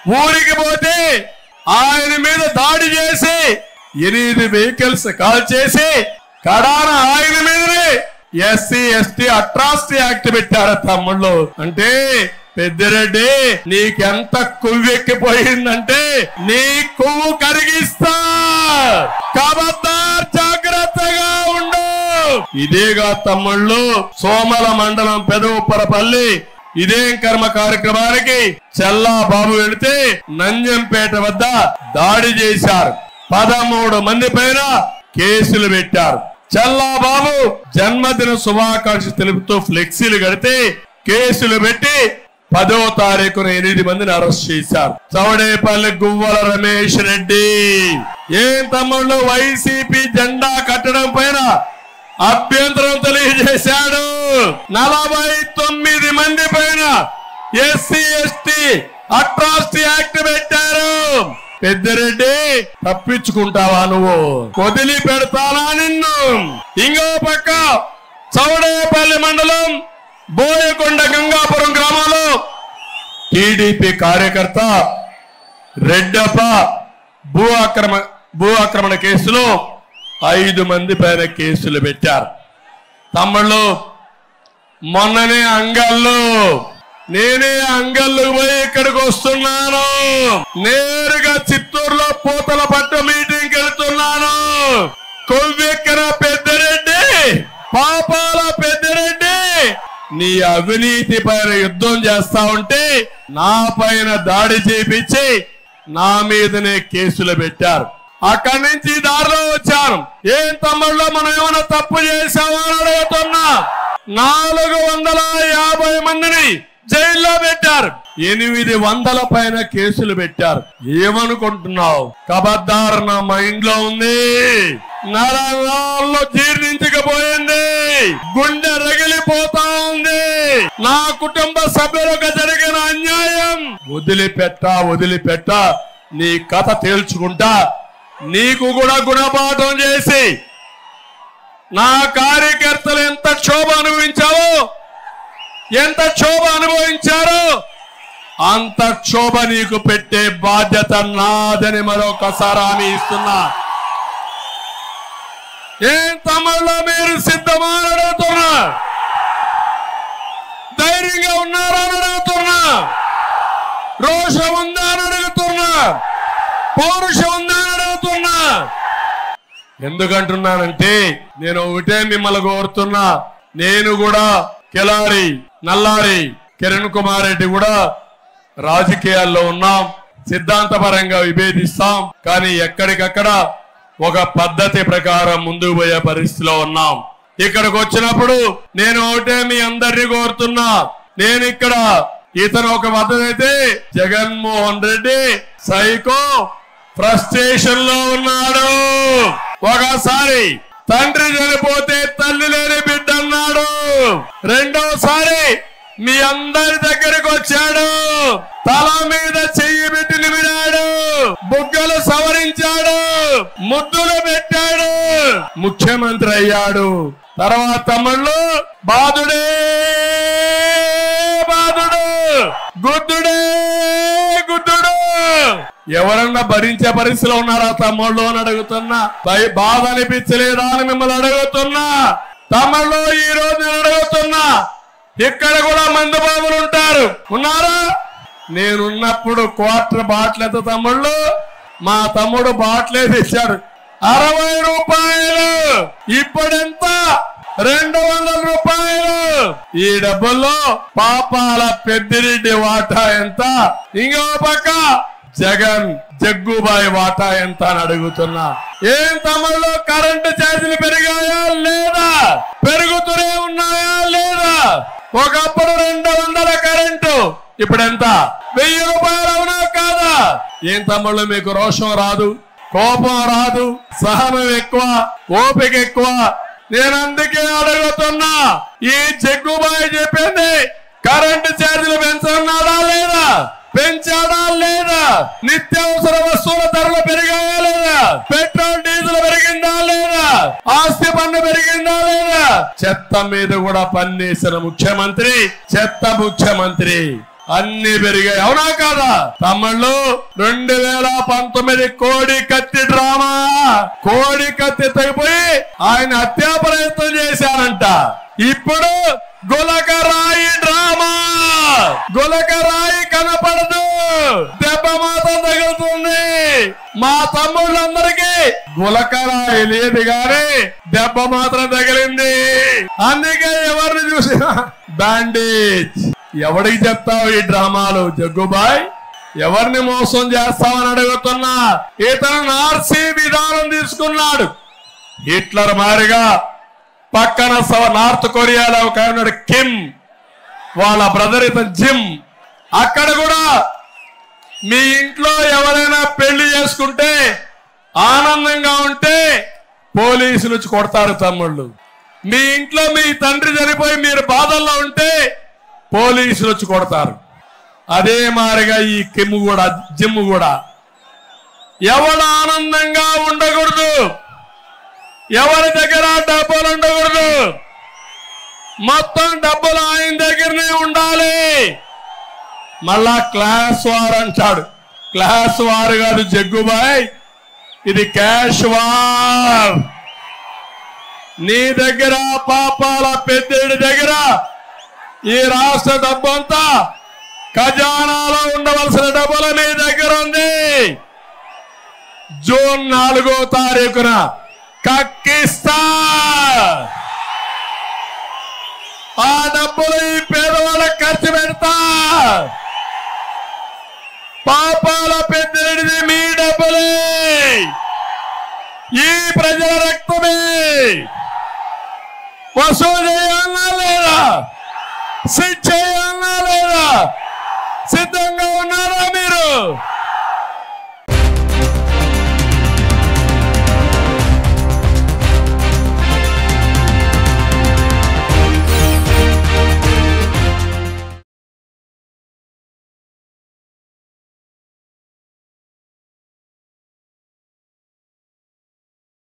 ఊరికి పోతే ఆయన మీద దాడి చేసి ఎనిమిది వెహికల్స్ కాల్ చేసి కడాన ఆయన మీదనే ఎస్సీ ఎస్టీ అట్రాసిటీ యాక్ట్ పెట్టారు తమ్ముళ్ళు అంటే పెద్దిరెడ్డి నీకెంత కొవ్వెక్కిపోయిందంటే నీ కొవ్వు కరిగిస్తా కబద్దార్ జాగ్రత్తగా ఉండు ఇదేగా తమ్ముళ్ళు సోమల మండలం పెదవుప్పరపల్లి ఇదేం కర్మ కార్యక్రమానికి చల్లా బాబు వెళితే నంజంపేట వద్ద దాడి చేశారు పదమూడు మంది పైన కేసులు పెట్టారు చల్లా బాబు జన్మదిన శుభాకాంక్ష తెలుపుతూ ఫ్లెక్సీలు కడితే కేసులు పెట్టి పదో తారీఖున ఎనిమిది మందిని అరెస్ట్ చేశారు చవడేపల్లి గువ్వల రమేష్ రెడ్డి ఏం తమ్ముళ్ళు వైసీపీ జెండా కట్టడం పైన అభ్యంతరం తెలియజేశాడు నలభై తొమ్మిది మంది పైన ఎస్సీ ఎస్టీ అట్రాసిటీ యాక్ట్ పెట్టారు పెద్దిరెడ్డి తప్పించుకుంటావా నువ్వు వదిలి పెడతానా నిన్ను ఇంకో పక్క చౌడేపల్లి మండలం బోయకొండ గంగాపురం గ్రామంలో టీడీపీ కార్యకర్త రెడ్డప్ప భూ ఆక్రమ భూ ఆక్రమణ కేసులో ఐదు మంది పైన కేసులు పెట్టారు తమ్ముళ్ళు మొన్ననే అంగళ్ళు నేనే అంగళ్ళు పోయి ఇక్కడికి వస్తున్నాను నేరుగా చిత్తూరులో పూతల పట్ట మీటింగ్ వెళ్తున్నాను కొవ్వెక్కిన పెద్దరెడ్డి పాపాల పెద్దరెడ్డి నీ అవినీతి పైన యుద్ధం చేస్తా ఉంటే నా పైన దాడి చేపించి నా మీదనే కేసులు పెట్టారు అక్కడి నుంచి ఈ దారిలో వచ్చాను ఏం తమ్ముళ్ళు మనం ఏమైనా తప్పు చేశామా అని అడుగుతున్నా నాలుగు వందల యాభై మందిని జైల్లో పెట్టారు ఎనిమిది వందల పైన కేసులు పెట్టారు ఏమనుకుంటున్నావు కబద్దారు నా మైండ్ లో ఉంది నరాల్లో జీర్ణించకపోయింది గుండె రగిలిపోతా ఉంది నా కుటుంబ సభ్యులకు జరిగిన అన్యాయం వదిలిపెట్ట వదిలిపెట్ట నీ కథ తేల్చుకుంటా నీకు కూడా గుణపాఠం చేసి నా కార్యకర్తలు ఎంత క్షోభ అనుభవించావో ఎంత క్షోభ అనుభవించారో అంత క్షోభ నీకు పెట్టే బాధ్యత నాదని మరొకసారి హామీ ఇస్తున్నా ఏం తమ్ముళ్ళు మీరు సిద్ధమా అని అడుగుతున్నా ధైర్యంగా ఉన్నారా అని అడుగుతున్నా రోషం ఉందా అని అడుగుతున్నా పౌరుషం ఉందా అని అడుగుతున్నా ఎందుకంటున్నానంటే నేను ఒకటే మిమ్మల్ని కోరుతున్నా నేను కూడా కెలారి నల్లారి కిరణ్ కుమార్ రెడ్డి కూడా రాజకీయాల్లో ఉన్నాం సిద్ధాంతపరంగా విభేదిస్తాం కానీ ఎక్కడికక్కడ ఒక పద్ధతి ప్రకారం ముందుకు పోయే పరిస్థితిలో ఉన్నాం ఇక్కడికి వచ్చినప్పుడు నేను ఒకటే మీ అందరినీ కోరుతున్నా నేను ఇక్కడ ఇతను ఒక పద్ధతి అయితే జగన్మోహన్ రెడ్డి సైకో ఫ్రస్ట్రేషన్ లో ఉన్నాడు ఒకసారి తండ్రి చనిపోతే తల్లి లేని బిడ్డ అన్నాడు రెండోసారి మీ అందరి దగ్గరికి వచ్చాడు తల మీద చెయ్యి పెట్టి నిమిరాడు బుగ్గలు సవరించాడు ముద్దులు పెట్టాడు ముఖ్యమంత్రి అయ్యాడు తర్వాత తమ్ముళ్ళు బాధుడే బాధుడు గుద్దుడే గుద్దుడు ఎవరన్నా భరించే పరిస్థితిలో ఉన్నారా తమ్ముళ్ళు అని అడుగుతున్నా భయ- బాధ అనిపించలేదా అని మిమ్మల్ని అడుగుతున్నా తమ్ముళ్ళు ఈ రోజు నేను అడుగుతున్నా ఇక్కడ కూడా మందు బాబులు ఉంటారు ఉన్నారా నేనున్నప్పుడు క్వార్టర్ బాటిల్ ఎంత తమ్ముళ్ళు మా తమ్ముడు బాటిలే తెచ్చాడు అరవై రూపాయలు ఇప్పుడెంత రెండు వందల రూపాయలు ఈ డబ్బుల్లో పాపాల పెద్దిరెడ్డి వాటా ఎంత ఇంకో పక్క జగన్ జగ్గుబాయి వాటా ఎంత అని అడుగుతున్నా ఏం తమలో కరెంటు ఛార్జీలు పెరిగాయా లేదా పెరుగుతూనే ఉన్నాయా లేదా ఒకప్పుడు రెండు వందల కరెంటు ఇప్పుడు ఎంత వెయ్యి రూపాయలు అవునా కాదా ఏం తమ్ముళ్ళు మీకు రోషం రాదు కోపం రాదు సహనం ఎక్కువ ఓపిక ఎక్కువ నేను అందుకే అడుగుతున్నా ఈ జగ్గుబాయి చెప్పింది కరెంటు ఛార్జీలు పెంచన్నాడా లేదా పెంచాడా లేదా నిత్యావసర వస్తువుల ధరలు పెరిగాయా లేదా పెట్రోల్ డీజిల్ పెరిగిందా లేదా ఆస్తి పన్ను పెరిగిందా లేదా చెత్త మీద కూడా పన్నేసిన ముఖ్యమంత్రి చెత్త ముఖ్యమంత్రి అన్ని పెరిగాయి అవునా కాదా తమ్ముళ్ళు రెండు వేల పంతొమ్మిది కోడి కత్తి డ్రామా కోడి కత్తి తెగిపోయి ఆయన హత్యా ప్రయత్నం చేశారంట ఇప్పుడు గులకరాయి డ్రామా గులకరాయి కనపడదు దెబ్బ మాత్రం తగులుతుంది మా తమ్ముళ్ళందరికీ గులకరాయి లేదు గాని దెబ్బ మాత్రం తగిలింది అందుకే ఎవరిని చూసినా బ్యాండేజ్ ఎవడికి చెప్తావు ఈ డ్రామాలు జగ్గుబాయ్ ఎవరిని మోసం చేస్తావని అడుగుతున్నా ఇతను నార్సీ విధానం తీసుకున్నాడు హిట్లర్ మారిగా పక్కన సవ- నార్త్ కొరియాలో ఒక ఆయన ఉన్నాడు కిమ్ వాళ్ళ బ్రదర్ ఇతను జిమ్ అక్కడ కూడా మీ ఇంట్లో ఎవరైనా పెళ్లి చేసుకుంటే ఆనందంగా ఉంటే పోలీసులు వచ్చి కొడతారు తమ్ముళ్ళు మీ ఇంట్లో మీ తండ్రి చనిపోయి మీరు బాధల్లో ఉంటే పోలీసులు వచ్చి కొడతారు అదే మారిగా ఈ కిమ్ కూడా జిమ్ కూడా ఎవడు ఆనందంగా ఉండకూడదు ఎవరి దగ్గర డబ్బులు ఉండకూడదు మొత్తం డబ్బులు ఆయన దగ్గరనే ఉండాలి మళ్ళా క్లాస్ వార్ అంటాడు క్లాస్ వార్ కాదు జగ్గుబాయ్ ఇది క్యాష్ వార్ నీ దగ్గర పాపాల పెద్దడి దగ్గర ఈ రాష్ట్ర డబ్బు అంతా ఖజానాలో ఉండవలసిన డబ్బులు మీ దగ్గర ఉంది జూన్ నాలుగో తారీఖున కక్కిస్తా ఆ డబ్బులు ఈ పేదవాళ్ళకి ఖర్చు పెడతా పాపాల పెద్దడిది మీ డబ్బులే ఈ ప్రజల రక్తమే వసూలు చేయాలా లేదా సిట్ చేయాలా